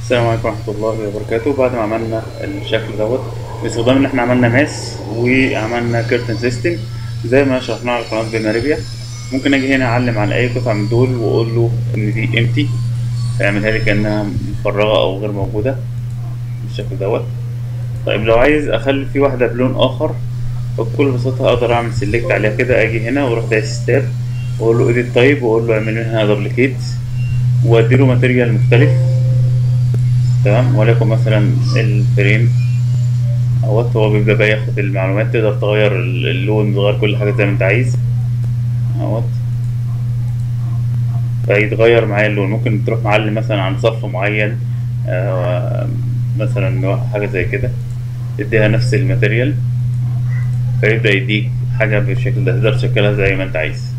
السلام عليكم ورحمة الله وبركاته بعد ما عملنا الشكل دوت باستخدام ان احنا عملنا ماس وعملنا كيرتن سيستم زي ما شرحنا على قناة بماريبيا ممكن اجي هنا اعلم على اي قطعة من دول واقول له ان دي امتي فيعملها لي كأنها مفرغة او غير موجودة بالشكل دوت طيب لو عايز اخلي في واحدة بلون اخر بكل بساطة اقدر اعمل سيلكت عليها كده اجي هنا واروح دايس ستاب واقول له اديت تايب واقول له اعمل منها دبليكيت واديله ماتيريال مختلف تمام وليكن مثلا الفريم اهوت هو بيبدأ بقى ياخد المعلومات تقدر تغير اللون تغير كل حاجة زي ما انت عايز اهوت فيتغير معايا اللون ممكن تروح معلم مثلا عن صف معين آه مثلا حاجة زي كده تديها نفس الماتيريال فيبدأ يديك حاجة بالشكل ده تقدر تشكلها زي ما انت عايز